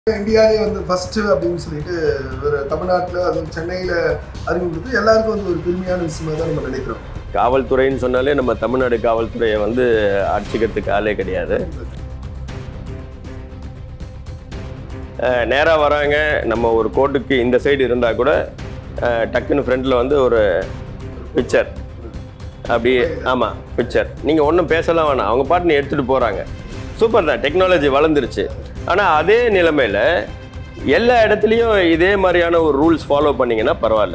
இந்தியாவிலே வந்து ஃபர்ஸ்ட் அப்படின்னு சொல்லிட்டு ஒரு தமிழ்நாட்டில் அது சென்னையில் அறிமுகப்படுத்தி எல்லாருக்கும் வந்து ஒரு பெருமையான விஷயமா தான் நம்ம நினைக்கிறோம் காவல்துறைன்னு சொன்னாலே நம்ம தமிழ்நாடு காவல்துறையை வந்து அடிச்சுக்கிறதுக்கு ஆளே கிடையாது நேராக வராங்க நம்ம ஒரு கோர்ட்டுக்கு இந்த சைடு இருந்தால் கூட அஹ், டக்குன்னு ஃப்ரண்ட்டில் வந்து ஒரு பிக்சர் அப்படி ஆமாம் பிக்சர் நீங்கள் ஒன்றும் பேசலாம் வேணாம் அவங்க பாட்டுன்னு எடுத்துகிட்டு போகிறாங்க சூப்பர் தான் டெக்னாலஜி வளர்ந்துருச்சு ஆனால் அதே நிலைமையில் எல்லா இடத்துலையும் இதே மாதிரியான ஒரு ரூல்ஸ் ஃபாலோ பண்ணீங்கன்னா பரவாயில்ல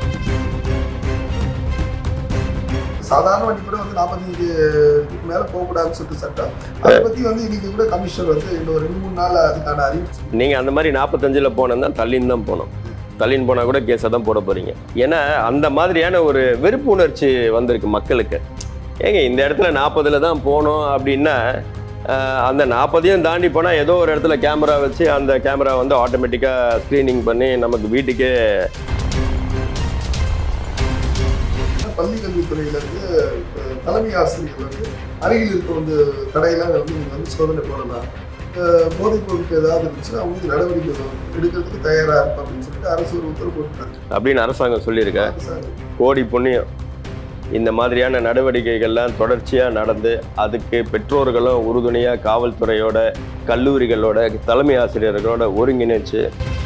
சாதாரண வண்டி கூட வந்து நாற்பத்தஞ்சு மேலே போகக்கூடாதுன்னு சொல்லிட்டு சட்டம் அதை பற்றி வந்து இன்னைக்கு கூட கமிஷனர் வந்து இன்னும் ஒரு ரெண்டு மூணு நாள் அதுக்கான அறிவிச்சு நீங்கள் அந்த மாதிரி நாற்பத்தஞ்சில் போனோம்னா தள்ளின்னு தான் போகணும் தள்ளின்னு போனால் கூட கேஸை தான் போட போகிறீங்க ஏன்னா அந்த மாதிரியான ஒரு வெறுப்பு உணர்ச்சி வந்திருக்கு மக்களுக்கு ஏங்க இந்த இடத்துல நாற்பதில் தான் போகணும் அப்படின்னா ஆஹ், அந்த நாற்பதையும் தாண்டி போனால் ஏதோ ஒரு இடத்துல கேமரா வச்சு அந்த கேமரா வந்து ஆட்டோமேட்டிக்காக ஸ்க்ரீனிங் பண்ணி நமக்கு வீட்டுக்கே பள்ளி கல்வித்துறையிலேருந்து தலைமை ஆசிரியர் வந்து அருகில் இருக்க வந்து கடையெல்லாம் வந்து நீங்கள் வந்து சோதனை போடலாம் அஹ் போதைப் பொருட்கள் ஏதாவது இருந்துச்சுன்னா அவங்க வந்து நடவடிக்கை எடுக்கிறதுக்கு தயாராக இருக்கும் அப்படின்னு சொல்லிட்டு அரசு ஒரு உத்தரவு போட்டுட்டாங்க அப்படின்னு அரசாங்கம் சொல்லியிருக்க அரசாங்கம். கோடி புண்ணியம் இந்த மாதிரியான நடவடிக்கைகள்லாம் தொடர்ச்சியாக நடந்து அதுக்கு பெற்றோர்களும் உறுதுணையாக காவல்துறையோட கல்லூரிகளோட தலைமை ஆசிரியர்களோட ஒருங்கிணைச்சு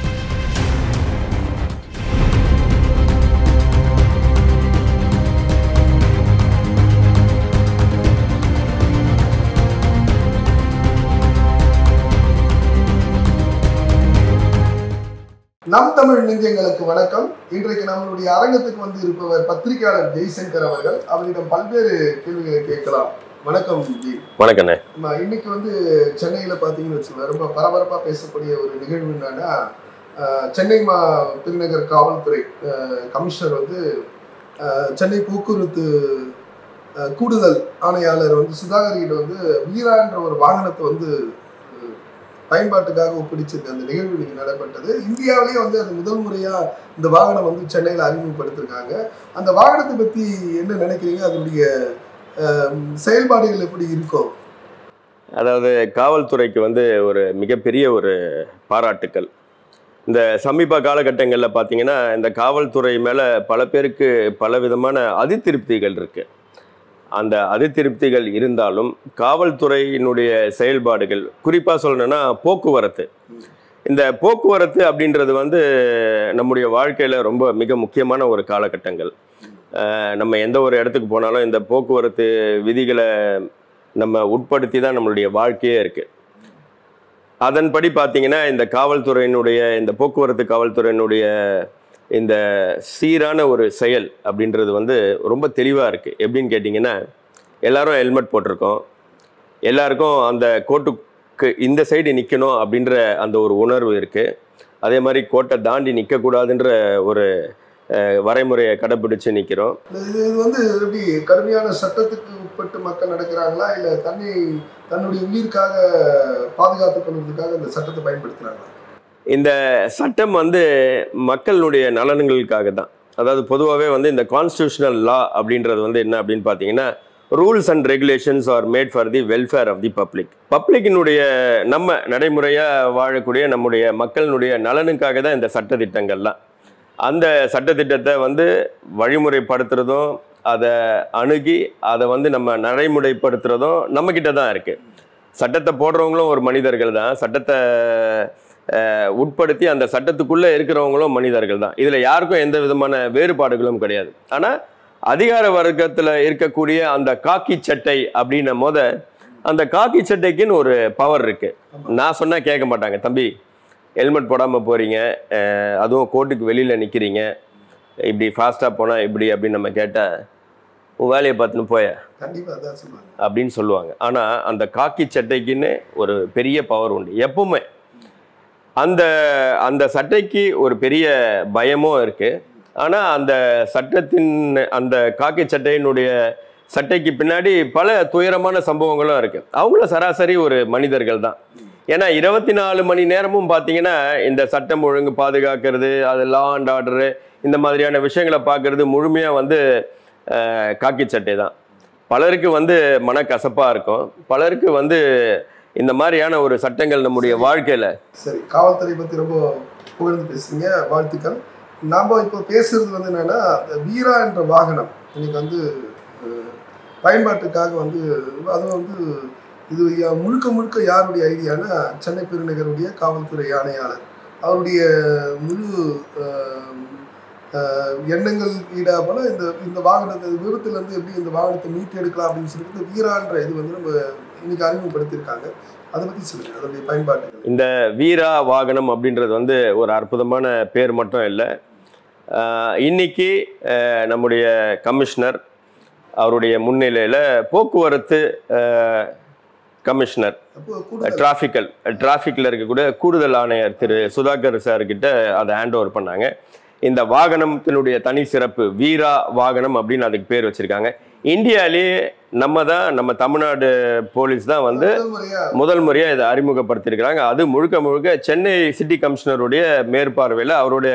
நம் தமிழ் நெஞ்சங்களுக்கு வணக்கம் இன்றைக்கு நம்மளுடைய அரங்கத்துக்கு வந்து இருப்பவர் பத்திரிகையாளர் ஜெய்சங்கர் அவர்கள் அவரிடம் பல்வேறு கேள்விகளை கேட்கலாம் வணக்கம் ஜி வணக்கண்ணே நம்ம இன்னைக்கு வந்து சென்னையில் பார்த்தீங்கன்னு வச்சுக்கோங்க ரொம்ப பரபரப்பாக பேசக்கூடிய ஒரு நிகழ்வு என்னன்னா அஹ், சென்னை மா திருநகர் காவல்துறை அஹ், கமிஷனர் வந்து அஹ், சென்னை போக்குவரத்து அஹ், கூடுதல் ஆணையாளர் வந்து சுதாகர்கிட்ட வந்து வீரான்ற ஒரு வாகனத்தை வந்து அஹ், பயன்பாட்டுக்காக ஒப்படைச்சிருக்கு அந்த நிகழ்வு இன்னைக்கு நடைபெற்றது இந்தியாவிலேயே வந்து அது முதல் முறையாக இந்த வாகனம் வந்து சென்னையில் அறிமுகப்படுத்திருக்காங்க அந்த வாகனத்தை பற்றி என்ன நினைக்கிறீங்க அதனுடைய அஹ், செயல்பாடுகள் எப்படி இருக்கும் அதாவது காவல்துறைக்கு வந்து ஒரு மிகப்பெரிய ஒரு பாராட்டுக்கள் இந்த சமீப காலகட்டங்களில் பார்த்தீங்கன்னா இந்த காவல்துறை மேலே பல பேருக்கு பல விதமான அதிருப்திகள் இருக்கு அந்த அதிருப்திகள் இருந்தாலும் காவல்துறையினுடைய செயல்பாடுகள் குறிப்பாக சொல்லணும்னா போக்குவரத்து இந்த போக்குவரத்து அப்படின்றது வந்து நம்முடைய வாழ்க்கையில் ரொம்ப மிக முக்கியமான ஒரு காலகட்டங்கள் அஹ் நம்ம எந்த ஒரு இடத்துக்கு போனாலும் இந்த போக்குவரத்து விதிகளை நம்ம உட்படுத்தி தான் நம்மளுடைய வாழ்க்கையே இருக்குது அதன்படி பார்த்தீங்கன்னா இந்த காவல்துறையினுடைய இந்த போக்குவரத்து காவல்துறையினுடைய இந்த சீரான ஒரு செயல் அப்படின்றது வந்து ரொம்ப தெளிவாக இருக்குது எப்படின்னு கேட்டிங்கன்னா எல்லாரும் ஹெல்மெட் போட்டிருக்கோம் எல்லாருக்கும் அந்த கோட்டுக்கு இந்த சைடு நிற்கணும் அப்படின்ற அந்த ஒரு உணர்வு இருக்குது அதே மாதிரி கோட்டை தாண்டி நிற்கக்கூடாதுன்ற ஒரு அஹ், வரைமுறையை கடைப்பிடிச்சு நிற்கிறோம் இது இது வந்து எப்படி கடுமையான சட்டத்துக்கு உட்பட்டு மக்கள் நடக்கிறாங்களா இல்ல தன்னை தன்னுடைய உயிர்க்காக பாதுகாத்துக் கொள்வதற்காக இந்த சட்டத்தை பயன்படுத்துறாங்களா இந்த சட்டம் வந்து மக்களுடைய நலன்களுக்காக தான் அதாவது பொதுவாகவே வந்து இந்த கான்ஸ்டியூஷனல் லா அப்படின்றது வந்து என்ன அப்படின்னு பார்த்தீங்கன்னா rules and regulations are made for the welfare of the public பப்ளிக்கினுடைய நம்ம நடைமுறையாக வாழக்கூடிய நம்முடைய மக்களினுடைய நலனுக்காக தான் இந்த சட்டத்திட்டங்கள்லாம் அந்த சட்டத்திட்டத்தை வந்து வழிமுறைப்படுத்துறதும் அதை அணுகி அதை வந்து நம்ம நடைமுறைப்படுத்துறதும் நம்மக்கிட்ட தான் இருக்குது சட்டத்தை போடுறவங்களும் ஒரு மனிதர்கள் தான் சட்டத்தை அஹ், உட்படுத்தி அந்த சட்டத்துக்குள்ளே இருக்கிறவங்களும் மனிதர்கள் தான் இதில் யாருக்கும் எந்த விதமான வேறுபாடுகளும் கிடையாது ஆனால் அதிகார வர்க்கத்தில் இருக்கக்கூடிய அந்த காக்கி சட்டை அப்படின்னும் போத அந்த காக்கி சட்டைக்குன்னு ஒரு பவர் இருக்கு நான் சொன்னால் கேட்க மாட்டாங்க தம்பி ஹெல்மெட் போடாமல் போகிறீங்க அதுவும் கோர்ட்டுக்கு வெளியில் நிற்கிறீங்க இப்படி ஃபாஸ்ட்டாக போனால் இப்படி அப்படின்னு நம்ம கேட்டால் உன் வேலையை பார்த்துன்னு போய கண்டிப்பா அதான் சொல்லுவாங்க அப்படின்னு சொல்லுவாங்க ஆனால் அந்த காக்கி சட்டைக்குன்னு ஒரு பெரிய பவர் உண்டு எப்பவுமே அந்த அந்த சட்டைக்கு ஒரு பெரிய பயமும் இருக்குது ஆனால் அந்த சட்டத்தின் அந்த காக்கி சட்டையினுடைய சட்டைக்கு பின்னாடி பல துயரமான சம்பவங்களும் இருக்குது அவங்களும் சராசரி ஒரு மனிதர்கள் தான் ஏன்னா இருபத்தி நாலு மணி நேரமும் பார்த்தீங்கன்னா இந்த சட்டம் ஒழுங்கு பாதுகாக்கிறது அது லா அண்ட் ஆர்டரு இந்த மாதிரியான விஷயங்களை பார்க்கறது முழுமையாக வந்து அஹ், காக்கி சட்டை தான் பலருக்கு வந்து மனக்கசப்பாக இருக்கும் பலருக்கு வந்து இந்த மாதிரியான ஒரு சட்டங்கள் நம்முடைய வாழ்க்கையில சரி காவல்துறை பத்தி ரொம்ப புகழ்ந்து பேசுறீங்க வாழ்த்துக்கள் நாம இப்போ பேசுறது வந்து என்னன்னா அந்த வீரா என்ற வாகனம் இன்னைக்கு வந்து அஹ், பயன்பாட்டுக்காக வந்து அதுவும் வந்து இது யா- முழுக்க முழுக்க யாருடைய ஐடியானா சென்னை பெருநகருடைய காவல்துறை ஆணையாளர் அவருடைய முழு அஹ், அஹ், எண்ணங்கள் ஈடாபோல இந்த இந்த வாகனத்தை விபத்துல இருந்து எப்படி இந்த வாகனத்தை மீட்டு எடுக்கலாம் அப்படின்னு சொல்லிட்டு இந்த வீரான்ற இது வந்து நம்ம இன்னைக்கு அறிமுகப்படுத்தியிருக்காங்க அதை பத்தி சொல்லுங்க அதோடைய பயன்பாட்டுகள் இந்த வீரா வாகனம் அப்படின்றது வந்து ஒரு அற்புதமான பேர் மட்டும் இல்லை ஆஹ் இன்னைக்கு ஆஹ் நம்முடைய கமிஷனர் அவருடைய முன்னிலையில் போக்குவரத்து ஆஹ் கமிஷனர் அப்போ கூட டிராஃபிக்கல் டிராஃபிக்கில் இருக்கக்கூடிய கூடுதல் ஆணையர் திரு சுதாகர் சார் கிட்ட அதை ஹேண்ட் ஓவர் பண்ணாங்க இந்த வாகனத்தினுடைய தனி சிறப்பு வீரா வாகனம் அப்படின்னு அதுக்கு பேர் வச்சிருக்காங்க இந்தியாவிலேயே நம்ம தான் நம்ம தமிழ்நாடு போலீஸ் தான் வந்து முதல் முறையா முதல் முறையாக இதை அறிமுகப்படுத்தியிருக்கிறாங்க அது முழுக்க முழுக்க சென்னை சிட்டி கமிஷனருடைய மேற்பார்வையில் அவருடைய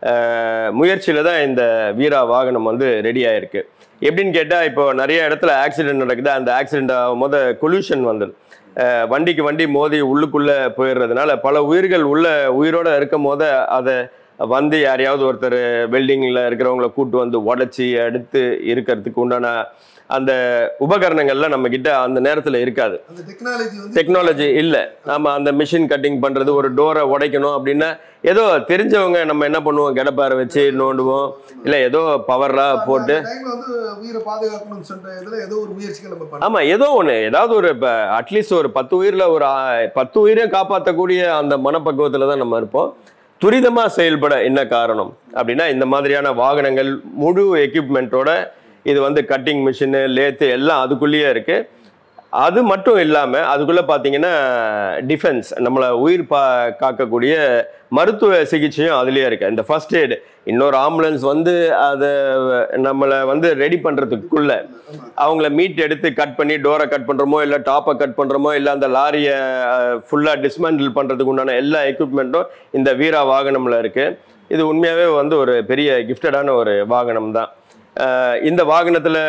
முயற்சியில் தான் இந்த வீரா வாகனம் வந்து ரெடி ஆயிருக்கு எப்படின்னு கேட்டால் இப்போ நிறைய இடத்துல ஆக்சிடென்ட் நடக்குது அந்த ஆக்சிடென்ட் ஆகும் போது கொல்யூஷன் வந்தது அஹ் வண்டிக்கு வண்டி மோதி உள்ளுக்குள்ளே போயிடுறதுனால பல உயிர்கள் உள்ள உயிரோட இருக்கும் போது அதை வந்து யாரையாவது ஒருத்தர் வெல்டிங்கில் இருக்கிறவங்கள கூட்டு வந்து உடச்சி எடுத்து இருக்கிறதுக்கு உண்டான அந்த உபகரணங்கள்லாம் நம்ம கிட்ட அந்த நேரத்தில் இருக்காது அந்த டெக்னாலஜி வந்து டெக்னாலஜி இல்லை நாம அந்த மிஷின் கட்டிங் பண்றது ஒரு டோரை உடைக்கணும் அப்படின்னா ஏதோ தெரிஞ்சவங்க நம்ம என்ன பண்ணுவோம் கிடப்பார வச்சு நோண்டுவோம் இல்லை ஏதோ பவரா போட்டு அந்த டைம்ல வந்து உயிரை பாதுகாக்கணும்னு சொல்ற இதுல ஏதோ ஒரு முயற்சிகள் நம்ம பண்ணோம் ஆமா ஏதோ ஒன்று ஏதாவது ஒரு இப்போ அட்லீஸ்ட் ஒரு பத்து உயிரில் ஒரு ஆ- பத்து உயிரை காப்பாற்றக்கூடிய அந்த மனப்பக்குவத்தில் தான் நம்ம இருப்போம் துரிதமாக செயல்பட என்ன காரணம் அப்படின்னா இந்த மாதிரியான வாகனங்கள் முழு எக்யூப்மெண்ட்டோட இது வந்து கட்டிங் மிஷினு லேத்து எல்லாம் அதுக்குள்ளேயே இருக்குது அது மட்டும் இல்லாமல் அதுக்குள்ளே பார்த்தீங்கன்னா டிஃபென்ஸ் நம்மளை உயிர் பா காக்கக்கூடிய மருத்துவ சிகிச்சையும் அதுலேயே இருக்குது இந்த ஃபர்ஸ்ட் எய்டு இன்னொரு ஆம்புலன்ஸ் வந்து அதை நம்மளை வந்து ரெடி பண்ணுறதுக்குள்ள ஆமா. அவங்கள மீட் எடுத்து கட் பண்ணி டோரை கட் பண்ணுறோமோ இல்லை டாப்பை கட் பண்ணுறோமோ இல்லை அந்த லாரியை ஃபுல்லாக டிஸ்மேண்டில் பண்ணுறதுக்கு உண்டான எல்லா எக்யூப்மெண்ட்டும் இந்த வீரா வாகனமில் இருக்குது இது உண்மையாகவே வந்து ஒரு பெரிய கிஃப்டடான ஒரு வாகனம் தான் அஹ் இந்த வாகனத்தில்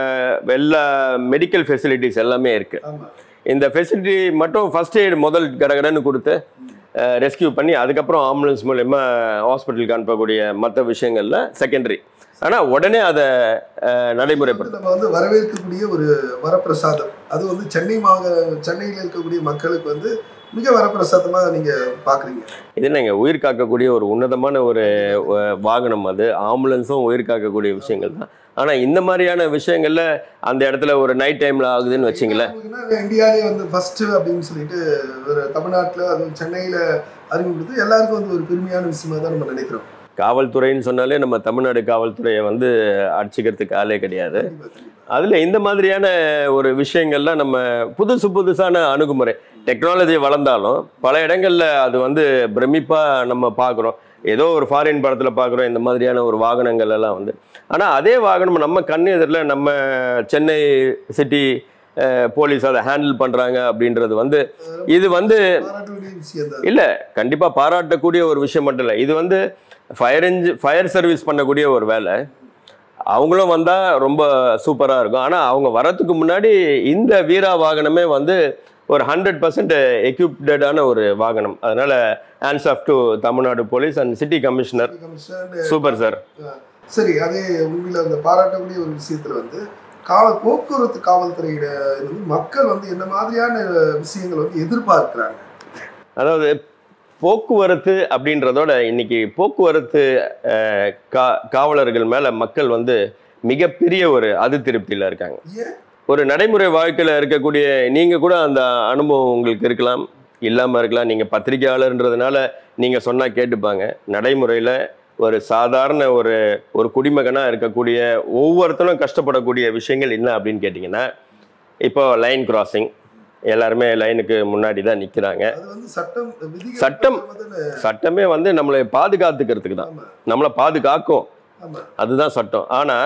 எல்லா மெடிக்கல் ஃபெசிலிட்டிஸ் எல்லாமே இருக்குது ஆமா இந்த ஃபெசிலிட்டி மட்டும் ஃபர்ஸ்ட் எய்டு முதல் கடகடன்னு கொடுத்து ரெஸ்கியூ பண்ணி அதுக்கப்புறம் ஆம்புலன்ஸ் மூலயமா ஹாஸ்பிட்டலுக்கு அனுப்பக்கூடிய மற்ற விஷயங்கள்ல செகண்டரி ஆனால் உடனே அதை அஹ், நடைமுறைப்படுத்த வந்து நம்ம வந்து வரவேற்கக்கூடிய ஒரு வரப்பிரசாதம் அது வந்து சென்னை மாவ சென்னையில் இருக்கக்கூடிய மக்களுக்கு வந்து மிக வரப்பிரசாதமா நீங்க பாக்குறீங்க இது என்னங்க உயிர் காக்கக்கூடிய ஒரு உன்னதமான ஒரு அஹ், வாகனம் அது ஆம்புலன்ஸும் உயிர் காக்கக்கூடிய விஷயங்கள் தான் ஆனால் இந்த மாதிரியான விஷயங்கள்ல அந்த இடத்துல ஒரு நைட் டைம்ல ஆகுதுன்னு வச்சிங்களேன் நமக்குன்னா இந்தியாவிலே வந்து ஃபர்ஸ்ட் அப்படின்னு சொல்லிட்டு ஒரு தமிழ்நாட்டுல அது சென்னையில அறிமுகப்படுத்தி எல்லாருக்கும் வந்து ஒரு பெருமையான விஷயமா தான் நம்ம நினைக்கிறோம் காவல்துறைன்னு சொன்னாலே நம்ம தமிழ்நாடு காவல்துறையை வந்து அடிச்சுக்கிறதுக்கு ஆளே கிடையாது கண்டிப்பா, கண்டிப்பா. அதில் இந்த மாதிரியான ஒரு விஷயங்கள்லாம் நம்ம புதுசு புதுசான அணுகுமுறை டெக்னாலஜி வளர்ந்தாலும் பல இடங்களில் அது வந்து பிரமிப்பாக நம்ம பார்க்குறோம் ஏதோ ஒரு ஃபாரின் படத்தில் பார்க்குறோம் இந்த மாதிரியான ஒரு வாகனங்கள் எல்லாம் வந்து ஆனால் அதே வாகனம் நம்ம கண் எதிரில் நம்ம சென்னை சிட்டி போலீஸ் அதை ஹேண்டில் பண்ணுறாங்க அப்படின்றது வந்து இது வந்து பாராட்ட வேண்டிய விஷயம் தான் இல்லை கண்டிப்பாக பாராட்டக்கூடிய ஒரு விஷயம் மட்டும் இல்லை இது வந்து ஃபயர் இன்ஜி ஃபயர் சர்வீஸ் பண்ணக்கூடிய ஒரு வேலை அவங்களும் வந்தால் ரொம்ப சூப்பராக இருக்கும் ஆனால் அவங்க வரத்துக்கு முன்னாடி இந்த வீரா வாகனமே வந்து ஒரு ஹண்ட்ரட் பர்சன்ட் எக்யூப்டடான ஒரு வாகனம் அதனால hands off to Tamil Nadu police and city commissioner commissioner super sir சரி அதே உண்மையில அந்த பாராட்டக்கூடிய ஒரு விஷயத்துல வந்து காவல் போக்குவரத்து காவல்துறையிட வந்து மக்கள் வந்து என்ன மாதிரியான விஷயங்கள் வந்து எதிர்பார்க்கிறாங்க அதாவது போக்குவரத்து அப்படின்றதோட இன்னைக்கு போக்குவரத்து அஹ், கா காவலர்கள் மேலே மக்கள் வந்து மிகப்பெரிய ஒரு அதிருப்தியில் இருக்காங்க ஏன் ஒரு நடைமுறை வாழ்க்கையில் இருக்கக்கூடிய நீங்கள் கூட அந்த அனுபவம் உங்களுக்கு இருக்கலாம் இல்லாமல் இருக்கலாம் நீங்கள் பத்திரிகையாளர்ன்றதுனால நீங்கள் சொன்னால் கேட்டுப்பாங்க நடைமுறையில் ஒரு சாதாரண ஒரு ஒரு குடிமகனாக இருக்கக்கூடிய ஒவ்வொருத்தரும் கஷ்டப்படக்கூடிய விஷயங்கள் என்ன அப்படின்னு கேட்டிங்கன்னா இப்போ லைன் கிராசிங் எல்லாருமே லைனுக்கு முன்னாடி தான் நிற்கிறாங்க அது வந்து சட்டம் விதிகள் சட்டம். வந்து சட்டமே வந்து நம்மளை பாதுகாத்துக்கிறதுக்கு தான் ஆமா நம்மளை பாதுகாக்கும் ஆமா அதுதான் சட்டம் ஆனால்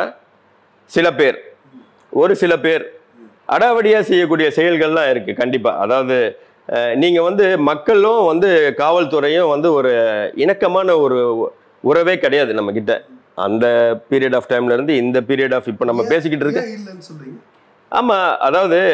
சில பேர் ஒரு சில பேர் அடாவடியாக செய்யக்கூடிய செயல்கள்லாம் இருக்குது கண்டிப்பாக அதாவது நீங்கள் வந்து மக்களும் வந்து காவல்துறையும் வந்து ஒரு இணக்கமான ஒரு உறவே கிடையாது நம்மக்கிட்ட அந்த பீரியட் ஆஃப் டைம்ல இருந்து இந்த பீரியட் ஆஃப் இப்போ நம்ம பேசிக்கிட்டு இருக்க ஏன் இல்லைன்னு சொல்றீங்க ஆமாம் அதாவது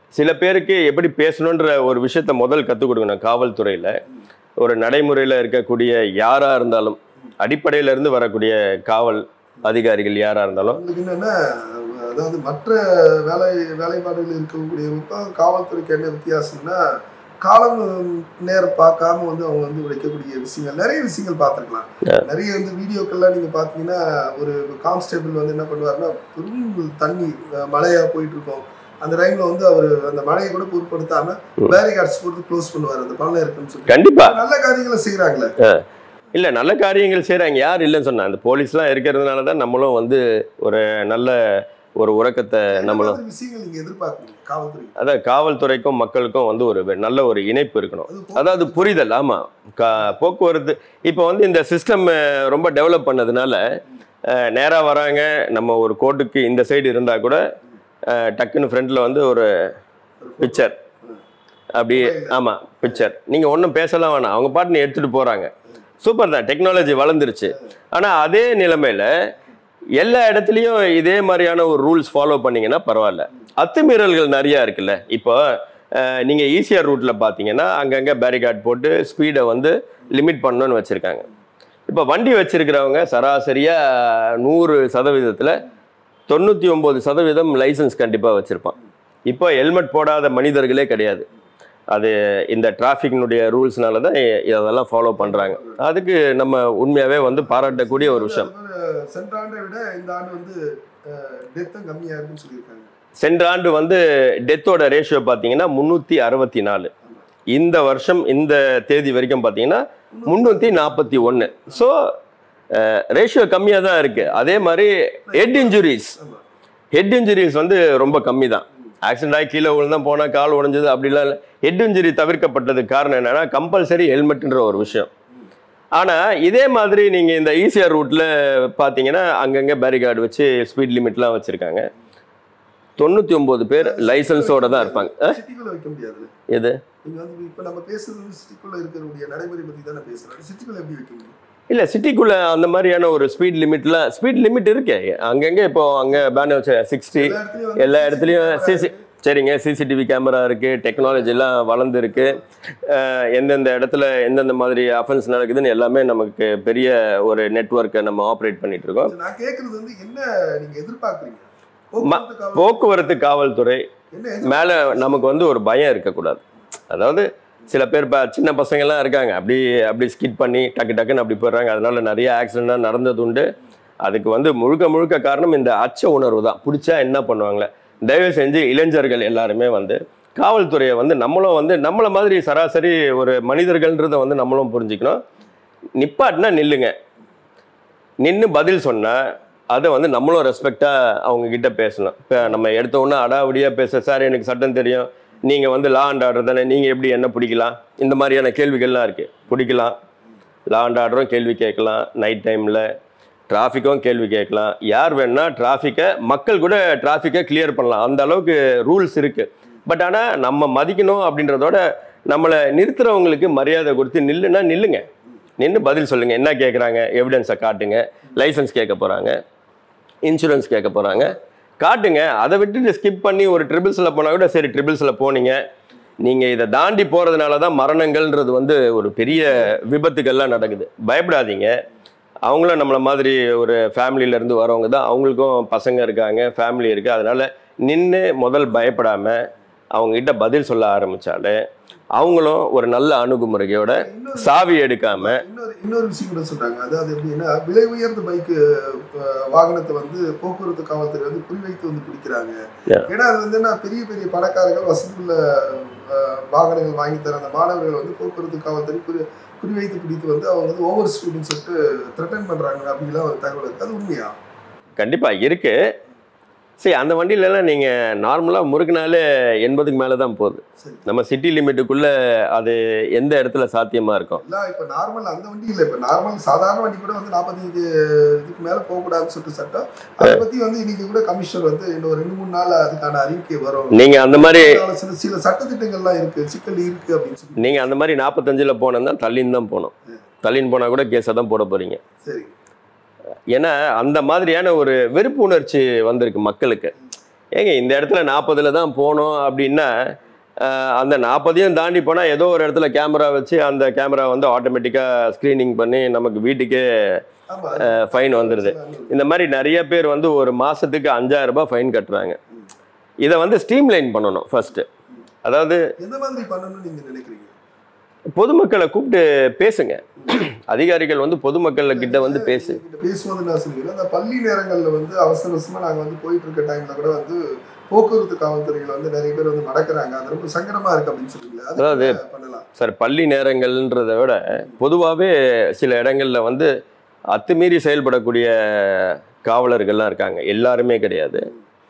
சில பேருக்கு எப்படி பேசணுன்ற ஒரு விஷயத்த முதல் கற்றுக் கொடுக்கணும் காவல்துறையில் ஒரு நடைமுறையில் இருக்கக்கூடிய யாராக இருந்தாலும் அடிப்படையில இருந்து வரக்கூடிய காவல் அதிகாரிகள் யாராக இருந்தாலும் அவங்களுக்கு என்னன்னா அதாவது மற்ற வேலை வேலைப்பாடுகள் இருக்கக்கூடியவங்களுக்கும் காவல்துறைக்கு என்ன வித்தியாசம்னா காலம் நேரம் பார்க்காம வந்து அவங்க வந்து உழைக்கக்கூடிய விஷயங்கள் நிறைய விஷயங்கள் பார்த்துருக்கலாம் நிறைய வந்து வீடியோக்கள்லாம் நீங்க பார்த்தீங்கன்னா ஒரு கான்ஸ்டேபிள் வந்து என்ன பண்ணுவாருன்னா பெரும் தண்ணி அஹ், மழையா போயிட்டு இருக்கோம் அந்த டைம்ல வந்து அவர் அந்த மழையை கூட பொருட்படுத்தாம பேரிகார்ட்ஸ் போட்டு க்ளோஸ் பண்ணுவார் அந்த பள்ளம் இருக்குன்னு சொல்லி கண்டிப்பா நல்ல காரியங்களை செய்யறாங்களே இல்ல நல்ல காரியங்கள் செய்றாங்க யார் இல்லைன்னு சொன்னா அந்த போலீஸ்லாம் இருக்கிறதுனால தான் நம்மளும் வந்து ஒரு நல்ல ஒரு உறக்கத்தை நம்மளும் விஷயங்கள் நீங்க எதிர்பார்க்கணும் காவல்துறை அதான் காவல்துறைக்கும் மக்களுக்கும் வந்து ஒரு வெ- நல்ல ஒரு இணைப்பு இருக்கணும் அது அதாவது புரிதல் ஆமா கா போக்குவரத்து இப்போ வந்து இந்த சிஸ்டம் ரொம்ப டெவலப் பண்ணதுனால அஹ், நேரா வராங்க நம்ம ஒரு கோர்ட்டுக்கு இந்த சைடு இருந்தா கூட அஹ், டக்குன்னு ஃப்ரண்ட்ல வந்து ஒரு பிக்சர் அப்படி ஆமா பிக்சர் நீங்க ஒன்றும் பேசலாம் வேணாம் அவங்க பாட்டுன்னு எடுத்துட்டு போறாங்க சூப்பர் தான் டெக்னாலஜி வளர்ந்துருச்சு ஆனா அதே நிலைமையில எல்லா இடத்துலையும் இதே மாதிரியான ஒரு ரூல்ஸ் ஃபாலோ பண்ணீங்கன்னா பரவாயில்ல அத்துமீறல்கள் நிறைய இருக்குல்ல இப்போ அஹ், நீங்க ஈசிஆர் ரூட்ல பாத்தீங்கன்னா அங்கங்க பேரிகார்ட் போட்டு ஸ்பீடை வந்து லிமிட் பண்ணணும்னு வச்சிருக்காங்க இப்போ வண்டி வச்சிருக்கிறவங்க சராசரியா நூறு சதவீதத்துல தொண்ணூற்றி ஒம்பது சதவீதம் லைசன்ஸ் கண்டிப்பாக வச்சுருப்பான் இப்போ ஹெல்மெட் போடாத மனிதர்களே கிடையாது அது இந்த டிராஃபிக்னுடைய ரூல்ஸ்னால தான் இ- இதெல்லாம் ஃபாலோ பண்ணுறாங்க அதுக்கு நம்ம உண்மையாகவே வந்து பாராட்டக்கூடிய ஒரு விஷயம் அது சென்ற ஆண்டை விட இந்த ஆண்டு வந்து டெத்தும் கம்மியா இருக்குன்னு சொல்லியிருக்காங்க சென்ற ஆண்டு வந்து டெத்தோட ரேஷியோ பார்த்தீங்கன்னா முந்நூற்றி அறுபத்தி நாலு இந்த வருஷம் இந்த தேதி வரைக்கும் பார்த்தீங்கன்னா முந்நூற்றி நாற்பத்தி ஒன்று ஸோ ரேஷியோ கம்மியாக தான் இருக்குது அதே மாதிரி ஹெட் இன்ஜுரிஸ் ஆமா ஹெட் இன்ஜுரிஸ் வந்து ரொம்ப கம்மி தான் ஆக்சிடென்ட் ஆகி கீழே விழுந்தா போனால் கால் உடைஞ்சது அப்படிலாம் இல்லை ஹெட் இன்ஜுரி தவிர்க்கப்பட்டதுக்கு காரணம் என்னன்னா கம்பல்சரி ஹெல்மெட்ன்ற ஒரு விஷயம் ஆனால் இதே மாதிரி நீங்கள் இந்த ஈசிஆர் ரூட்டில் பார்த்தீங்கன்னா அங்கங்கே பேரிகார்டு வச்சு ஸ்பீட் லிமிட்லாம் வச்சுருக்காங்க தொண்ணூற்றி ஒம்பது பேர் லைசன்ஸோட தான் இருப்பாங்க அஹ், சிட்டிக்குள்ள வைக்க முடியாது எது நீங்க வந்து இப்ப நம்ம பேசுறது வந்து சிட்டிக்குள்ள இருக்கக்கூடிய நடைமுறை பத்தி தானே பேசுறோம் சிட்டிக்குள்ள எப்படி வைக்க முடியும் இல்லை சிட்டிக்குள்ளே அந்த மாதிரியான ஒரு ஸ்பீட் லிமிட்லாம் ஸ்பீட் லிமிட் இருக்கே அங்கங்கே இப்போ அங்கே பேன் வச்ச சிக்ஸ்டி எல்லா இடத்துலயும் வந்து எல்லா இடத்துலையும் CCTV சிசி சரிங்க சிசிடிவி கேமரா இருக்கு டெக்னாலஜி எல்லாம் வளர்ந்துருக்கு அஹ் எந்தெந்த இடத்துல எந்தெந்த மாதிரி அஃபென்ஸ் நடக்குதுன்னு எல்லாமே நமக்கு பெரிய ஒரு நெட்வொர்க்கை நம்ம ஆப்ரேட் பண்ணிட்டு இருக்கோம் நான் கேக்குறது வந்து என்ன நீங்க எதிர்பார்க்கறீங்க ம- போக்குவரத்து காவல் போக்குவரத்து காவல்துறை என்ன எதிர்- மேலே நமக்கு வந்து ஒரு பயம் இருக்கக்கூடாது அதாவது சில பேர் இப்போ சின்ன பசங்கள்லாம் இருக்காங்க அப்படி அப்படி ஸ்கிட் பண்ணி டக்கு டக்குன்னு அப்படி போயிடுறாங்க அதனால நிறைய ஆக்சிடென்ட்லாம் நடந்தது உண்டு அதுக்கு வந்து முழுக்க முழுக்க காரணம் இந்த அச்ச உணர்வு தான் பிடிச்சா என்ன பண்ணுவாங்களே தயவு செஞ்சு இளைஞர்கள் எல்லாருமே வந்து காவல்துறையை வந்து நம்மளும் வந்து நம்மளை மாதிரி சராசரி ஒரு மனிதர்கள்ன்றதை வந்து நம்மளும் புரிஞ்சுக்கணும் நிப்பாட்டினா நில்லுங்க நின்று பதில் சொன்னால் அதை வந்து நம்மளும் ரெஸ்பெக்டாக அவங்க கிட்ட பேசணும் இப்போ நம்ம எடுத்த உடனே அடாவடியாக பேச சார் எனக்கு சட்டம் தெரியும் நீங்கள் வந்து லா அண்ட் ஆர்டர் தானே நீங்கள் எப்படி என்ன பிடிக்கலாம் இந்த மாதிரியான கேள்விகள்லாம் இருக்குது பிடிக்கலாம் லா அண்ட் ஆர்டரும் கேள்வி கேட்கலாம் நைட் டைமில் டிராஃபிக்கும் கேள்வி கேட்கலாம் யார் வேணா டிராஃபிக்கை மக்கள் கூட டிராஃபிக்கை கிளியர் பண்ணலாம் அந்த அளவுக்கு ரூல்ஸ் இருக்குது பட் ஆனால் நம்ம மதிக்கணும் அப்படின்றதோட நம்மளை நிறுத்துறவங்களுக்கு மரியாதை கொடுத்து நில்லுன்னா நில்லுங்க நின்று பதில் சொல்லுங்க என்ன கேட்குறாங்க எவிடன்ஸை காட்டுங்க லைசன்ஸ் கேட்க போகிறாங்க இன்சூரன்ஸ் கேட்க போகிறாங்க காட்டுங்க அதை விட்டுட்டு ஸ்கிப் பண்ணி ஒரு ட்ரிபிள்ஸில் போனால் கூட சரி ட்ரிபிள்ஸில் போனீங்க நீங்கள் இதை தாண்டி போகிறதுனால தான் மரணங்கள்ன்றது வந்து ஒரு பெரிய விபத்துக்கள்லாம் நடக்குது பயப்படாதீங்க அவங்களும் நம்மளை மாதிரி ஒரு family-ல இருந்து வரவங்க தான் அவங்களுக்கும் பசங்க இருக்காங்க ஃபேமிலி இருக்குது அதனால் நின்று முதல் பயப்படாமல் அவங்ககிட்ட பதில் சொல்ல ஆரம்பித்தாலே அவங்களும் ஒரு நல்ல அணுகுமுறையோட இன்னொரு சாவி எடுக்காம இன்னொரு இன்னொரு விஷயம் கூட சொல்றாங்க அதாவது எப்படின்னா விலை உயர்ந்த பைக்கு வாகனத்தை வந்து போக்குவரத்து காவல்துறை வந்து குறிவைத்து வந்து பிடிக்கிறாங்க Yeah. ஏன்னா அது வந்து என்ன பெரிய பெரிய பணக்காரர்கள் வசதியுள்ள அஹ், வாகனங்கள் வாங்கி தர அந்த மாணவர்கள் வந்து போக்குவரத்து காவல்துறை குறி குறிவைத்து பிடித்து வந்து அவங்க வந்து ஓவர் ஸ்பீடுன்னு சொல்லிட்டு த்ரெட்டன் பண்றாங்க அப்படிலாம் ஒரு தகவல் இருக்கு அது உண்மையா கண்டிப்பா இருக்கு சரி அந்த வண்டியிலலாம் நீங்க நார்மலா முறுக்குனாலே எண்பதுக்கு மேல தான் போகுது சரி நம்ம சிட்டி லிமிட்டுக்குள்ள அது எந்த இடத்துல சாத்தியமா இருக்கும் எல்லாம் இப்ப நார்மல் அந்த வண்டி இல்ல இப்ப நார்மல் சாதாரண வண்டி கூட வந்து நாற்பத்தஞ்சு இதுக்கு மேல போகக்கூடாதுன்னு சொல்லிட்டு சட்டம் அதை பத்தி வந்து இன்னைக்கு கூட கமிஷனர் வந்து இன்னும் ஒரு ரெண்டு மூணு நாள் அதுக்கான அறிக்கை வரும் நீங்க அந்த மாதிரி அதனால சில சில சட்டத்திட்டங்கள்லாம் இருக்கு சிக்கல் இருக்கு அப்படின்னு சொல்லி நீங்க அந்த மாதிரி நாற்பத்தஞ்சுல போனோம்னா தள்ளின்னு தான் போகணும் தள்ளின்னு போனா கூட கேஸை தான் போட போறீங்க சரி ஏன்னா அந்த மாதிரியான ஒரு வெறுப்பு உணர்ச்சி வந்திருக்கு மக்களுக்கு ஏங்க இந்த இடத்துல நாற்பதுல தான் போகணும் அப்படின்னா அஹ், அந்த நாற்பதையும் தாண்டி போனால் ஏதோ ஒரு இடத்துல கேமரா வச்சு அந்த கேமரா வந்து ஆட்டோமேட்டிக்காக ஸ்க்ரீனிங் பண்ணி நமக்கு வீட்டுக்கே ஆமா ஃபைன் வந்துடுது இந்த மாதிரி நிறைய பேர் வந்து ஒரு மாதத்துக்கு அஞ்சாயிரம் ரூபாய் ஃபைன் கட்டுறாங்க இதை வந்து ஸ்ட்ரீம்லைன் பண்ணணும் ஃபர்ஸ்ட் அதாவது எந்த மாதிரி பண்ணணும்னு நீங்க நினைக்கிறீங்க பொதுமக்களை கூப்பிட்டு பேசுங்க அதிகாரிகள் வந்து பொதுமக்கள் கிட்ட வந்து பேசு கிட்ட பேசும்போது நான் சொல்லிக்கிறேன் அந்த பள்ளி நேரங்கள்ல வந்து அவசர அவசரமா நாங்க வந்து போயிட்டு இருக்க டைம்ல கூட வந்து போக்குவரத்து காவல்துறையில வந்து நிறைய பேர் வந்து நடக்கிறாங்க அது ரொம்ப சங்கடமா இருக்கு அப்படின்னு சொல்றீங்களா அது அதாவது- கூட பண்ணலாம் சார் பள்ளி நேரங்கள்ன்றதை விட பொதுவாகவே சில இடங்கள்ல வந்து அத்துமீறி செயல்படக்கூடிய காவலர்கள்லாம் இருக்காங்க எல்லாருமே கிடையாது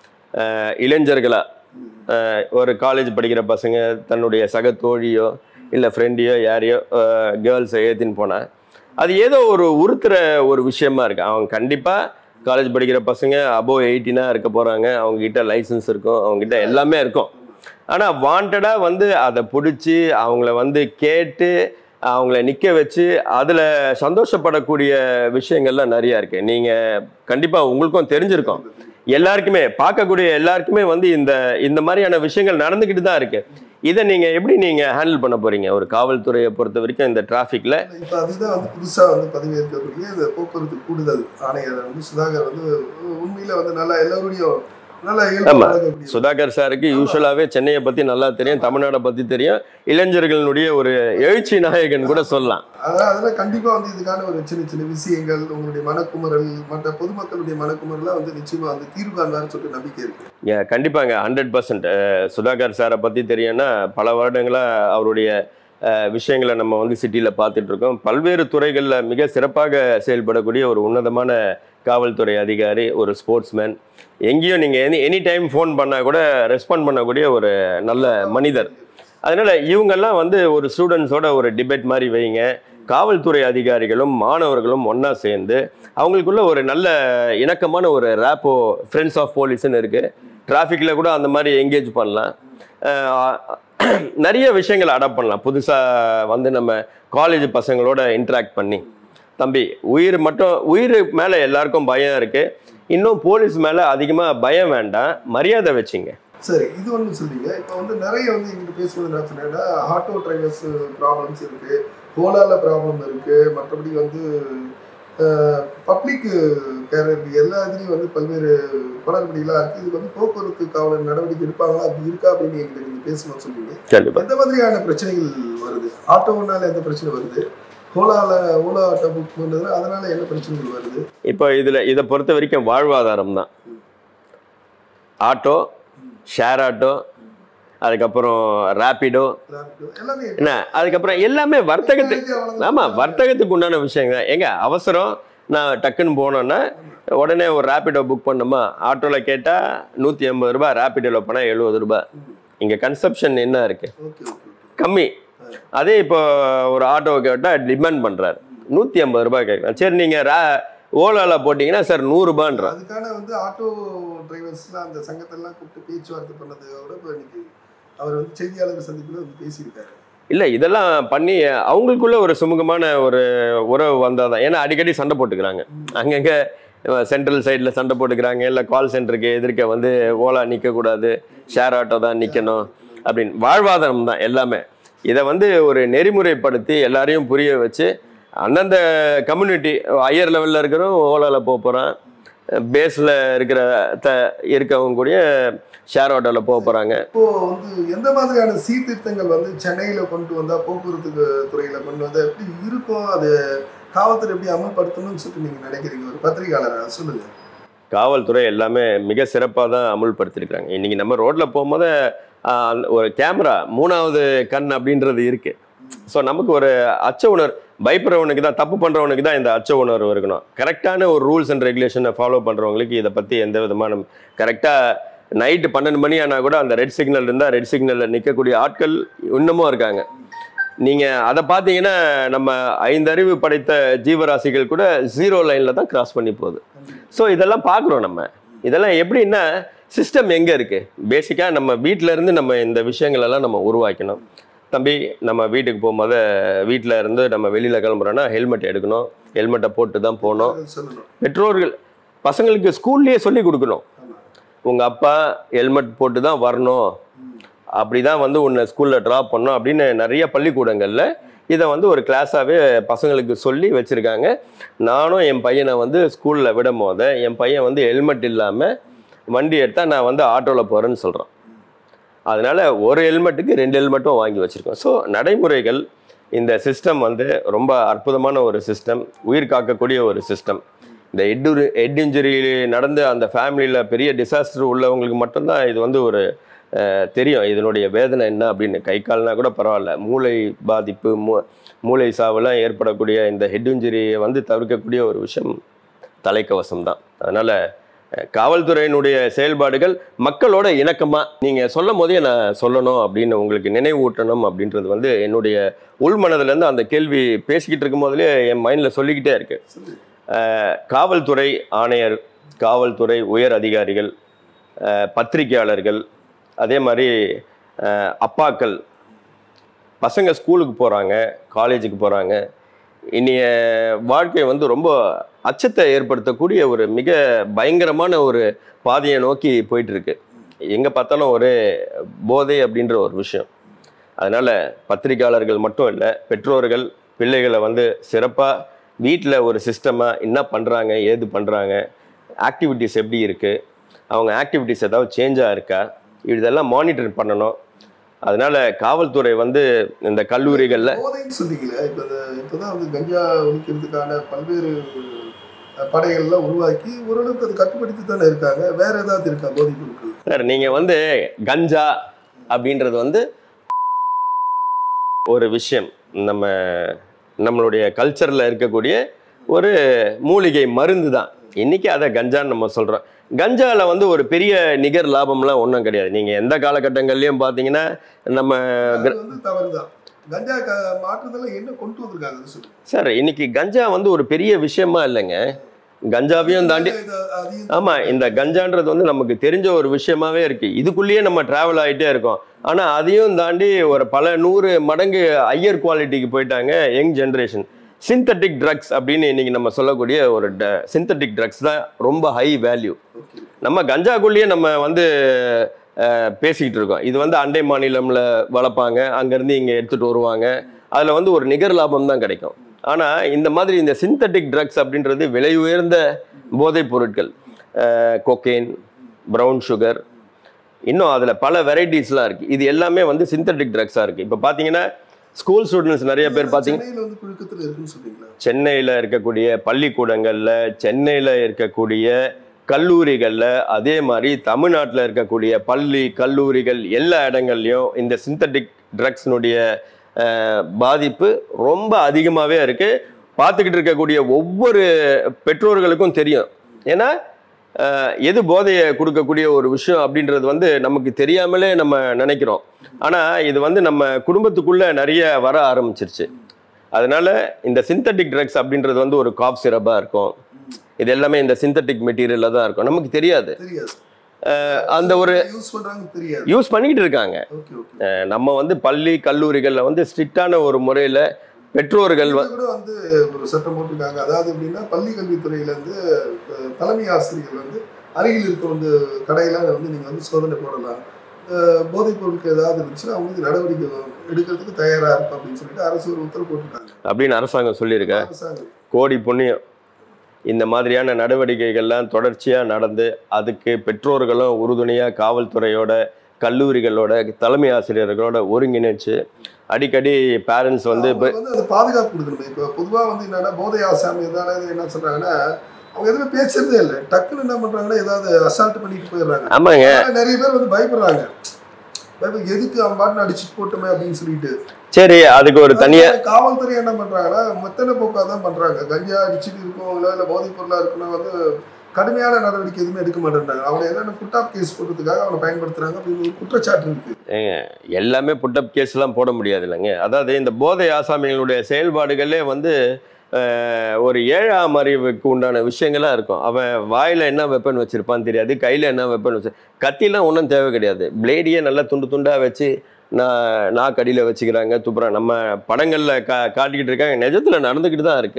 அஹ் இளைஞர்களா அஹ் ஒரு காலேஜ் படிக்கிற பசங்க தன்னுடைய சக தோழியோ இல்லை ஃப்ரெண்டையோ யாரையோ கேர்ள்ஸை ஏற்றின்னு போனால் அது ஏதோ ஒரு உறுத்துற ஒரு விஷயமா இருக்கு அவங்க கண்டிப்பாக காலேஜ் படிக்கிற பசங்க அபோவ் எயிட்டீனாக இருக்க போகிறாங்க அவங்ககிட்ட லைசன்ஸ் இருக்கும் அவங்ககிட்ட எல்லாமே இருக்கும் ஆனால் வாண்டடாக வந்து அதை பிடிச்சி அவங்கள வந்து கேட்டு அவங்கள நிற்க வச்சு அதில் சந்தோஷப்படக்கூடிய விஷயங்கள்லாம் நிறையா இருக்குது நீங்கள் கண்டிப்பாக உங்களுக்கும் தெரிஞ்சிருக்கும் எல்லாருக்குமே பார்க்கக்கூடிய எல்லாருக்குமே வந்து இந்த இந்த மாதிரியான விஷயங்கள் நடந்துக்கிட்டு தான் இருக்கு இதை நீங்கள் எப்படி நீங்கள் ஹேண்டில் பண்ண போறீங்க ஒரு காவல்துறையை பொறுத்த வரைக்கும் இந்த டிராஃபிக்கில் இப்ப அதுதான் வந்து புதுசா வந்து பதவியேற்கக்கூடிய இந்த போக்குவரத்து கூடுதல் ஆணையர் வந்து சுதாகர் வந்து உண்மையில வந்து நல்லா எல்லாரோடையும் நல்லா இயல்பா ஆமா. பழகக்கூடிய சுதாகர் சாருக்கு யூஸ்வலாகவே சென்னையை பற்றி நல்லா தெரியும் தமிழ்நாடை பற்றி தெரியும் இளைஞர்களுடைய ஒரு எழுச்சி நாயகன் கூட சொல்லலாம் அதான் அதெல்லாம் கண்டிப்பா வந்து இதுக்கான ஒரு சின்ன சின்ன விஷயங்கள் உங்களுடைய மனக்குமுறல் மற்ற பொதுமக்களுடைய மனக்குமுறலாம் வந்து நிச்சயமா வந்து தீர்வு காண்பார்னு சொல்லிட்டு நம்பிக்கை இருக்கு Yeah, கண்டிப்பாங்க ஹண்ட்ரட் பர்சன்ட் சுதாகர் சாரை பற்றி தெரியும்னா பல வருடங்களாக அவருடைய அஹ், விஷயங்களை நம்ம வந்து சிட்டியில் பார்த்துட்டு இருக்கோம் பல்வேறு துறைகளில் மிக சிறப்பாக செயல்படக்கூடிய ஒரு உன்னதமான காவல்துறை அதிகாரி ஒரு ஸ்போர்ட்ஸ்மேன் எங்கேயும் நீங்கள் எனி எனி டைம் ஃபோன் பண்ணால் கூட ரெஸ்பாண்ட் பண்ணக்கூடிய ஒரு நல்ல மனிதர் அதனால் இவங்கெல்லாம் வந்து ஒரு ஸ்டூடெண்ட்ஸோட ஒரு டிபேட் மாதிரி வைங்க காவல்துறை அதிகாரிகளும் மாணவர்களும் ஒன்றா சேர்ந்து அவங்களுக்குள்ள ஒரு நல்ல இணக்கமான ஒரு ரேப்போ ஃப்ரெண்ட்ஸ் ஆஃப் போலீஸ்னு இருக்குது டிராஃபிக்கில் கூட அந்த மாதிரி எங்கேஜ் பண்ணலாம் அஹ் நிறைய விஷயங்களை அடாப்ட் பண்ணலாம் புதுசாக வந்து நம்ம காலேஜ் பசங்களோட இன்ட்ராக்ட் பண்ணி தம்பி உயிர் மட்டும் உயிர் மேலே எல்லாருக்கும் பயம் இருக்குது இன்னும் போலீஸ் மேலே அதிகமாக பயம் வேண்டாம் மரியாதை வச்சுங்க சரி இது ஒன்று சொல்றீங்க இப்போ வந்து நிறைய வந்து எங்கிட்ட பேசுவது என்ன சொன்னீங்கன்னா ஆட்டோ டிரைவர்ஸ் ப்ராப்ளம்ஸ் இருக்கு ஓலால ப்ராப்ளம் இருக்கு மற்றபடி வந்து பப்ளிக் கேரியர் எல்லா இதுலேயும் வந்து பல்வேறு குளறுபடிகளாக இருக்கு இதுக்கு வந்து போக்குவரத்து காவலர் நடவடிக்கை எடுப்பாங்களா அப்படி இருக்கா அப்படின்னு எங்கிட்ட நீங்கள் பேசணும்னு சொல்லுவீங்க கண்டிப்பாக எந்த மாதிரியான பிரச்சனைகள் வருது ஆட்டோனால எந்த பிரச்சனை வருது ஓலால ஓலா ஆட்டோ புக் பண்ணுறதுல அதனால என்ன பிரச்சனைகள் வருது இப்போ இதில் இதை பொறுத்த வரைக்கும் வாழ்வாதாரம் தான் ஆட்டோ ஷேர் ஆட்டோ அதுக்கப்புறம் ரேப்பிடோ எல்லாமே என்ன அதுக்கப்புறம் எல்லாமே வர்த்தகத்துக்கு ஆமாம் வர்த்தகத்துக்கு உண்டான விஷயங்க ஏங்க அவசரம் நான் டக்குன்னு போனோன்னா உடனே ஒரு ரேப்பிடோ புக் பண்ணோமா ஆட்டோவில் கேட்டால் நூற்றி ஐம்பது ரூபாய் ரேப்பிடோவில் போனால் எழுபது ரூபாய் இங்கே கன்சப்ஷன் என்ன இருக்குது ஓகே ஓகே கம்மி அதே இப்போ ஒரு ஆட்டோவை கேட்டால் டிமாண்ட் பண்ணுறாரு நூற்றி ஐம்பது ரூபாய் கேட்குறேன் சரி நீங்கள் ரே ஓலாவில் போட்டிங்கன்னா சார் நூறுரூபான்றான் அதுக்கான வந்து ஆட்டோ டிரைவர்ஸ்லாம் அந்த சங்கத்தெல்லாம் கூப்பிட்டு பேச்சுவார்த்தை பண்ணதோட இப்போ இன்னைக்கு அவர் வந்து செய்தியாளர் சந்திப்பில் வந்து பேசியிருக்காரு இல்லை இதெல்லாம் பண்ணி அவங்களுக்குள்ள ஒரு சுமூகமான ஒரு உறவு வந்தால் தான் ஏன்னா அடிக்கடி சண்டை போட்டுக்கிறாங்க அங்கங்கே சென்ட்ரல் சைடில் சண்டை போட்டுக்கிறாங்க இல்லை கால் சென்டருக்கு எதிர்க்க வந்து ஓலா நிற்கக்கூடாது ஷேர் ஆட்டோ தான் நிற்கணும் அப்படின்னு வாழ்வாதாரம் தான் எல்லாமே இதை வந்து ஒரு நெறிமுறைப்படுத்தி எல்லாரையும் புரிய வச்சு அந்தந்த கம்யூனிட்டி ஹையர் லெவலில் இருக்கிறவங்க ஓலாவில் போக போகிறான் பேஸில் இருக்கிற த இருக்கவங்க கூடிய ஷேர் ஆட்டோவில் போக போகிறாங்க இப்போ வந்து எந்த மாதிரியான சீர்திருத்தங்கள் வந்து சென்னையில கொண்டு வந்தா போக்குவரத்து துறையில கொண்டு வந்தா எப்படி இருக்கும் அது காவல்துறை எப்படி அமல்படுத்தணும்னு சொல்லிட்டு நீங்க நினைக்கிறீங்க ஒரு பத்திரிகையாளரா சொல்லுங்க காவல்துறை எல்லாமே மிக சிறப்பாக தான் அமுல்படுத்தியிருக்காங்க இன்றைக்கி நம்ம ரோட்டில் போகும்போது ஆஹ், அந்த ஒரு கேமரா மூணாவது கண் அப்படின்றது இருக்குது ஸோ நமக்கு ஒரு அச்ச உணர்வு பயப்படுறவனுக்கு தான் தப்பு பண்ணுறவனுக்கு தான் இந்த அச்ச உணர்வு இருக்கணும் கரெக்டான ஒரு ரூல்ஸ் அண்ட் ரெகுலேஷனை ஃபாலோ பண்ணுறவங்களுக்கு இதை பற்றி எந்த விதமான கரெக்டாக நைட்டு பன்னெண்டு மணி ஆனால் கூட அந்த ரெட் சிக்னல் இருந்தால் ரெட் சிக்னலில் நிற்கக்கூடிய ஆட்கள் இன்னமும் இருக்காங்க நீங்கள் அதை பார்த்தீங்கன்னா நம்ம ஐந்தறிவு படைத்த ஜீவராசிகள் கூட ஜீரோ லைனில் தான் கிராஸ் பண்ணி போகுது ஸோ இதெல்லாம் பார்க்குறோம் நம்ம இதெல்லாம் எப்படின்னா சிஸ்டம் எங்கே இருக்குது பேசிக்காக நம்ம வீட்டில் இருந்து நம்ம இந்த விஷயங்கள் எல்லாம் நம்ம உருவாக்கணும் தம்பி நம்ம வீட்டுக்கு போகும்போது வீட்டில் இருந்து நம்ம வெளியில் கிளம்புறோன்னா ஹெல்மெட் எடுக்கணும் ஹெல்மெட்டை போட்டு தான் போகணும் சொல்லணும் பெற்றோர்கள் பசங்களுக்கு ஸ்கூல்லேயே சொல்லி கொடுக்கணும் ஆமா உங்க அப்பா ஹெல்மெட் போட்டு தான் வரணும் அப்படி தான் வந்து உன்னை ஸ்கூலில் ட்ராப் பண்ணணும் அப்படின்னு நிறைய பள்ளிக்கூடங்களில் இதை வந்து ஒரு கிளாஸாகவே பசங்களுக்கு சொல்லி வச்சுருக்காங்க நானும் என் பையனை வந்து ஸ்கூலில் விடும் போது என் பையன் வந்து ஹெல்மெட் இல்லாமல் வண்டி எடுத்தால் நான் வந்து ஆட்டோவில் போகிறேன்னு சொல்கிறான் அதனால் ஒரு ஹெல்மெட்டுக்கு ரெண்டு ஹெல்மெட்டும் வாங்கி வச்சுருக்கோம் ஸோ நடைமுறைகள் இந்த சிஸ்டம் வந்து ரொம்ப அற்புதமான ஒரு சிஸ்டம் உயிர் காக்கக்கூடிய ஒரு சிஸ்டம் இந்த ஹெட் ஹெட் இன்ஜுரி நடந்து அந்த ஃபேமிலியில் பெரிய டிசாஸ்டர் உள்ளவங்களுக்கு மட்டும்தான் இது வந்து ஒரு அஹ், தெரியும் இதனுடைய வேதனை என்ன அப்படின்னு கை கால்னா கூட பரவாயில்ல மூளை பாதிப்பு மூ மூளை சாவுலாம் ஏற்படக்கூடிய இந்த ஹெட் இன்ஜுரியை வந்து தவிர்க்கக்கூடிய ஒரு விஷயம் தலைக்கவசம் தான் அதனால் காவல்துறையினுடைய செயல்பாடுகள் மக்களோட இணக்கமாக நீங்கள் சொல்லும் போதே நான் சொல்லணும் அப்படின்னு உங்களுக்கு நினைவூட்டணும் அப்படின்றது வந்து என்னுடைய உள்மனதுலேருந்து அந்த கேள்வி பேசிக்கிட்டு இருக்கும் போதுலேயே என் மைண்டில் சொல்லிக்கிட்டே இருக்கு சொல்லு. அஹ், காவல்துறை ஆணையர் காவல்துறை உயர் அதிகாரிகள் அஹ், பத்திரிகையாளர்கள் அதே மாதிரி அஹ், அப்பாக்கள் பசங்க ஸ்கூலுக்கு போகிறாங்க காலேஜுக்கு போகிறாங்க இனிய வாழ்க்கை வந்து ரொம்ப அச்சத்தை ஏற்படுத்தக்கூடிய ஒரு மிக பயங்கரமான ஒரு பாதையை நோக்கி போயிட்டு இருக்கு எங்கே பார்த்தாலும் ஒரு போதை அப்படின்ற ஒரு விஷயம் அதனால் பத்திரிகையாளர்கள் மட்டும் இல்லை பெற்றோர்கள் பிள்ளைகளை வந்து சிறப்பாக வீட்டில் ஒரு சிஸ்டமாக என்ன பண்ணுறாங்க ஏது பண்ணுறாங்க ஆக்டிவிட்டீஸ் எப்படி இருக்குது அவங்க ஆக்டிவிட்டீஸ் ஏதாவது சேஞ்சாக இருக்கா இதெல்லாம் மானிட்டர் பண்ணணும் அதனால காவல்துறை வந்து இந்த கல்லூரிகளில் போதைன்னு சொன்னீங்களே இப்போ இந்த இப்போதான் வந்து கஞ்சா ஒழிக்கிறதுக்கான பல்வேறு அஹ், படைகள்லாம் உருவாக்கி ஓரளவுக்கு அது கட்டுப்படுத்தி தானே இருக்காங்க வேற ஏதாவது இருக்கா போதைப் பொருட்கள் சார் நீங்கள் வந்து கஞ்சா அப்படின்றது வந்து ஒரு விஷயம் நம்ம நம்மளுடைய கல்ச்சரில் இருக்கக்கூடிய ஒரு மூலிகை மருந்து தான் இன்னைக்கு அதை கஞ்சான்னு நம்ம சொல்கிறோம் கஞ்சால வந்து ஒரு பெரிய நிகர் லாபம்லாம் ஒன்றும் கிடையாது நீங்கள் எந்த காலகட்டங்கள்லையும் பார்த்தீங்கன்னா நம்ம அது வந்து தவறுதான் கஞ்சா க- மாற்றுதல என்ன கொண்டு வந்திருக்காங்க அது சொல்லு சார் இன்னைக்கு கஞ்சா வந்து ஒரு பெரிய விஷயமா இல்லைங்க கஞ்சாவையும் தாண்டி இது- அதையும் ஆமா இந்த கஞ்சான்றது வந்து நமக்கு தெரிஞ்ச ஒரு விஷயமாவே இருக்கு இதுக்குள்ளேயே நம்ம டிராவல் ஆகிட்டே இருக்கோம் ஆனா அதையும் தாண்டி ஒரு பல நூறு மடங்கு ஹையர் குவாலிட்டிக்கு போயிட்டாங்க யங் ஜென்ரேஷன் சிந்தட்டிக் ட்ரக்ஸ் அப்படின்னு இன்னைக்கு நம்ம சொல்லக்கூடிய ஒரு சிந்தட்டிக் ட்ரக்ஸ் தான் ரொம்ப ஹை வேல்யூ ஓகே நம்ம கஞ்சாக்குள்ளேயே நம்ம வந்து அஹ், பேசிக்கிட்டு இருக்கோம் இது வந்து அண்டை மாநிலம்ல வளர்ப்பாங்க அங்கேருந்து இங்கே எடுத்துகிட்டு வருவாங்க அதில் வந்து ஒரு நிகர் லாபம் தான் கிடைக்கும் ஆனால் இந்த மாதிரி இந்த சிந்தட்டிக் ட்ரக்ஸ் அப்படின்றது விலை உயர்ந்த போதைப் பொருட்கள் கொக்கெயின் ப்ரௌன் சுகர் இன்னும் அதில் பல வெரைட்டிஸ்லாம் இருக்குது இது எல்லாமே வந்து சிந்தட்டிக் ட்ரக்ஸாக இருக்குது இப்போ பார்த்தீங்கன்னா ஸ்கூல் ஸ்டூடெண்ட்ஸ் நிறைய பேர் பார்த்தீங்க சென்னையில வந்து புழுக்கத்துல இருக்குன்னு சொல்றீங்களா சென்னையில் இருக்கக்கூடிய பள்ளிக்கூடங்களில் சென்னையில் இருக்கக்கூடிய கல்லூரிகளில் அதே மாதிரி தமிழ்நாட்டில் இருக்கக்கூடிய பள்ளி கல்லூரிகள் எல்லா இடங்கள்லையும் இந்த சிந்தட்டிக் ட்ரக்ஸினுடைய பாதிப்பு ரொம்ப அதிகமாகவே இருக்குது பார்த்துக்கிட்டு இருக்கக்கூடிய ஒவ்வொரு பெற்றோர்களுக்கும் தெரியும் ஏன்னா அஹ், எது போதையை கொடுக்கக்கூடிய ஒரு விஷயம் அப்படின்றது வந்து நமக்கு தெரியாமலே நம்ம நினைக்கிறோம் ஆனால் இது வந்து நம்ம குடும்பத்துக்குள்ளே நிறைய வர ஆரம்பிச்சிருச்சு அதனால இந்த சிந்தட்டிக் ட்ரக்ஸ் அப்படின்றது வந்து ஒரு காப் சிரப்பாக இருக்கும் இது எல்லாமே இந்த சிந்தட்டிக் மெட்டீரியலில் தான் இருக்கும் நமக்கு தெரியாது தெரியாது அஹ் அந்த ஒரு யூஸ் பண்றாங்க தெரியாது யூஸ் பண்ணிக்கிட்டு இருக்காங்க ஓகே ஓகே அஹ் நம்ம வந்து பள்ளி கல்லூரிகளில் வந்து ஸ்ட்ரிக்டான ஒரு முறையில் பெற்றோர்கள் வ- இதுல கூட வந்து ஒரு சட்டம் போட்டிருக்காங்க அதாவது எப்படின்னா பள்ளி கல்வித்துறையில இருந்து அஹ், தலைமை ஆசிரியர்கள் வந்து அருகில் இருக்க வந்து கடையில வந்து நீங்க வந்து சோதனை போடலாம் அஹ், போதைப் பொருட்கள் ஏதாவது இருந்துச்சுன்னா அவங்க வந்து நடவடிக்கை எடுக்கிறதுக்கு தயாரா இருக்கும் அப்படின்னு சொல்லிட்டு அரசு ஒரு உத்தரவு போட்டிருக்காங்க அப்படின்னு அரசாங்கம் சொல்லியிருக்க அரசாங்கம் கோடி புண்ணியம் இந்த மாதிரியான நடவடிக்கைகள்லாம் தொடர்ச்சியாக நடந்து அதுக்கு பெற்றோர்களும் உறுதுணையாக காவல்துறையோட கல்லூரிகளோட தலைமை ஆசிரியர்களோட ஒருங்கிணைச்சு அடிக்கடி பேரண்ட்ஸ் வந்து இப்போ அவங்க வந்து அது பாதுகாப்பு கொடுக்கணும் இப்போ பொதுவா வந்து என்னன்னா போதை ஆசாமி எதாவது என்ன சொல்றாங்கன்னா அவங்க எதுவுமே பேசுறதே இல்லை டக்குன்னு என்ன பண்றாங்கன்னா ஏதாவது அசால்ட் பண்ணிட்டு போயிடுறாங்க ஆமாங்க ஆனா நிறைய பேர் வந்து பயப்படுறாங்க பயப்பட எதுக்கு அவன் பாட்டு அடிச்சுட்டு போட்டுமே அப்படின்னு சொல்லிட்டு சரி அதுக்கு ஒரு தனியா அதனால காவல்துறை என்ன பண்றாங்கன்னா மெத்தனை போக்கா தான் பண்றாங்க கஞ்சா அடிச்சுட்டு இருக்கவங்களோ இல்ல போதைப் பொருளா இருக்குன்னா வந்து கடுமையான நடவடிக்கை எதுவுமே எடுக்க மாட்டேன்றாங்க அவனை என்னென்ன புட்டாப் கேஸ் போடுறதுக்காக அவனை பயன்படுத்துறாங்க அப்படின்னு ஒரு குற்றச்சாட்டு இருக்கு எல்லாமே புட்டப் கேஸ்லாம் போட முடியாது இல்லைங்க அதாவது இந்த போதை ஆசாமிகளுடைய செயல்பாடுகளே வந்து அஹ், ஒரு ஏழாம் அறிவுக்கு உண்டான விஷயங்களா இருக்கும் அவன் வாயில என்ன வெப்பன் வச்சிருப்பான்னு தெரியாது கையில என்ன வெப்பன் வச்சு கத்திலாம் ஒன்றும் தேவை கிடையாது பிளேடியே நல்லா துண்டு துண்டா வச்சு நான் நாக்கடியில் வச்சுக்கிறாங்க துப்புறாங்க நம்ம படங்களில் கா காட்டிக்கிட்டு இருக்காங்க நிஜத்தில் நடந்துக்கிட்டு தான் இருக்கு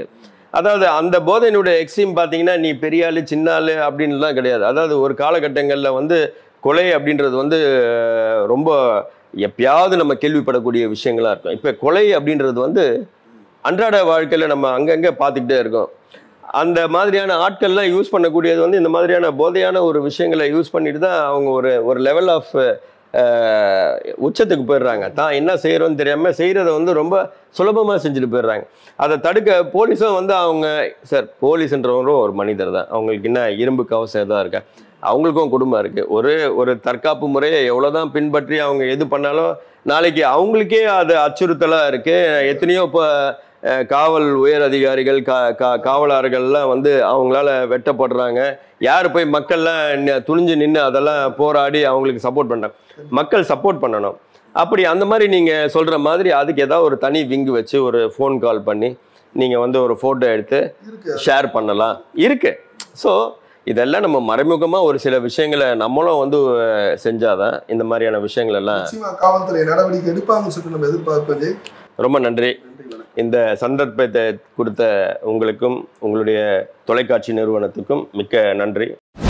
அதாவது அந்த போதையினுடைய எக்ஸ்ட்ரீம் பார்த்தீங்கன்னா நீ பெரிய ஆளு சின்ன ஆளு அப்படின்லாம் கிடையாது அதாவது ஒரு காலகட்டங்களில் வந்து கொலை அப்படின்றது வந்து அஹ், ரொம்ப எப்பயாவது நம்ம கேள்விப்படக்கூடிய விஷயங்களா இருக்கும் இப்போ கொலை அப்படின்றது வந்து அன்றாட வாழ்க்கையில் நம்ம அங்கங்கே பார்த்துக்கிட்டே இருக்கோம் அந்த மாதிரியான ஆட்கள்லாம் யூஸ் பண்ணக்கூடியது வந்து இந்த மாதிரியான போதையான ஒரு விஷயங்களை யூஸ் பண்ணிட்டு தான் அவங்க ஒரு ஒரு லெவல் ஆஃப் உச்சத்துக்கு போயிடுறாங்க தான் என்ன செய்கிறோன்னு தெரியாமல் செய்கிறத வந்து ரொம்ப சுலபமாக செஞ்சுட்டு போயிடுறாங்க அதை தடுக்க போலீஸும் வந்து அவங்க சார் போலீஸ்ன்றவரும் ஒரு மனிதர் தான் அவங்களுக்கு என்ன இரும்பு கவசம் எதாக இருக்கா அவங்களுக்கும் குடும்பம் இருக்குது ஒரு ஒரு தற்காப்பு முறையை எவ்வளோதான் பின்பற்றி அவங்க எது பண்ணாலும் நாளைக்கு அவங்களுக்கே அது அச்சுறுத்தலாக இருக்குது எத்தனையோ இப்போ அஹ், காவல் உயர் அதிகாரிகள் கா கா காவலர்கள்லாம் வந்து அவங்களால வெட்டப்படுறாங்க யார் போய் மக்கள்லாம் நி- துணிஞ்சு நின்று அதெல்லாம் போராடி அவங்களுக்கு சப்போர்ட் பண்ணுறாங்க மக்கள் சப்போர்ட் பண்ணணும் அப்படி அந்த மாதிரி நீங்கள் சொல்கிற மாதிரி அதுக்கு ஏதாவது ஒரு தனி விங்கு வச்சு ஒரு ஃபோன் கால் பண்ணி நீங்கள் வந்து ஒரு ஃபோட்டோ எடுத்து இருக்கு ஷேர் பண்ணலாம் இருக்கு ஸோ இதெல்லாம் நம்ம மறைமுகமாக ஒரு சில விஷயங்களை நம்மளும் வந்து அஹ், செஞ்சாதான் இந்த மாதிரியான விஷயங்கள் எல்லாம் நிச்சயமா காவல்துறை நடவடிக்கை எடுப்பாங்கன்னு சொல்லிட்டு நம்ம எதிர்பார்ப்போம் ஜெய் ரொம்ப நன்றி நன்றி வணக்கம் இந்த சந்தர்ப்பத்தை கொடுத்த உங்களுக்கும் உங்களுடைய தொலைக்காட்சி நிறுவனத்துக்கும் மிக்க நன்றி